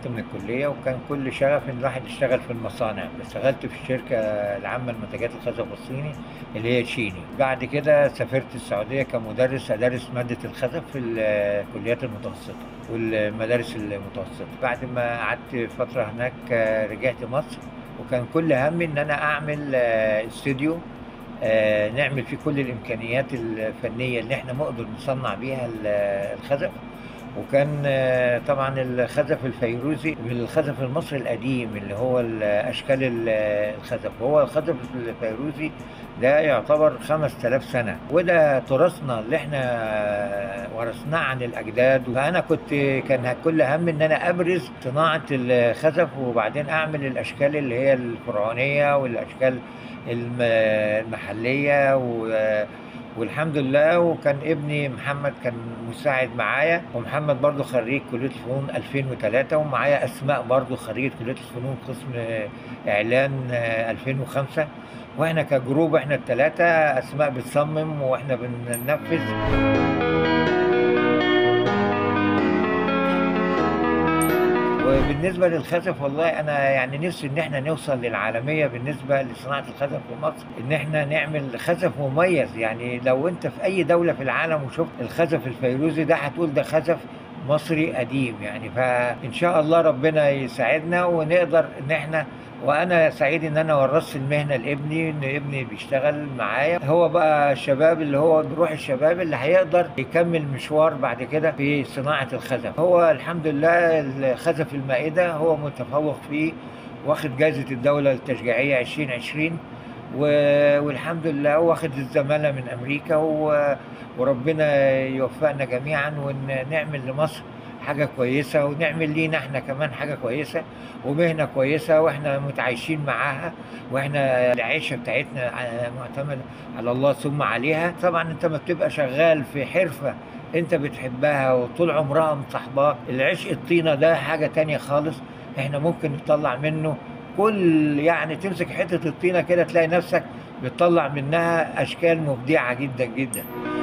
اتخرجت من الكليه وكان كل شغف ان الواحد يشتغل في المصانع اشتغلت في الشركه العامه لمنتجات الخزف الصيني اللي هي شيني بعد كده سافرت السعوديه كمدرس ادرس ماده الخزف في الكليات المتوسطه والمدارس المتوسطه بعد ما قعدت فتره هناك آه، رجعت مصر وكان كل همي ان انا اعمل آه، استوديو آه، نعمل فيه كل الامكانيات الفنيه اللي احنا نقدر نصنع بيها ال- الخزف وكان آه، طبعا الخزف الفيروزي بالخزف المصري القديم اللي هو ال- اشكال ال- الخزف هو الخزف الفيروزي ده يعتبر 5000 سنه وده تراثنا اللي احنا ورثناه عن الاجداد فانا كنت كان كل هم ان انا ابرز صناعه الخزف وبعدين اعمل الاشكال اللي هي الفرعونيه والاشكال الم- المحليه و والحمد لله وكان ابني محمد كان مساعد معايا ومحمد برضو خريج كلية الفنون 2003 ومعايا أسماء برضو خريجة كلية الفنون قسم إعلان آه، 2005 واحنا كجروب احنا الثلاثة أسماء بتصمم واحنا بننفذ وبالنسبه للخزف والله انا يعني نفسي ان احنا نوصل للعالميه بالنسبه لصناعه الخزف في مصر ان احنا نعمل خزف مميز يعني لو انت في اي دوله في العالم وشفت الخزف الفيروزي ده هتقول ده خزف مصري قديم يعني فان شاء الله ربنا يساعدنا ونقدر ان احنا وانا سعيد ان انا ورثت المهنه لابني ان ابني بيشتغل معايا هو بقى الشباب اللي هو بروح الشباب اللي هيقدر يكمل مشوار بعد كده في صناعه الخزف هو الحمد لله خزف المائده هو متفوق فيه واخد جائزه الدوله التشجيعيه 2020 و- والحمد لله واخد الزماله من امريكا و- وربنا يوفقنا جميعا ونعمل لمصر حاجه كويسه ونعمل لينا احنا كمان حاجه كويسه ومهنه كويسه واحنا متعايشين معاها واحنا العيشه بتاعتنا ع- معتمده على الله ثم عليها طبعا انت ما بتبقى شغال في حرفه انت بتحبها وطول عمرها مصاحباك العشق الطينه ده حاجه تانية خالص احنا ممكن نطلع منه كل يعني تمسك حته الطينه كده تلاقي نفسك بتطلع منها اشكال مبدعه جدا جدا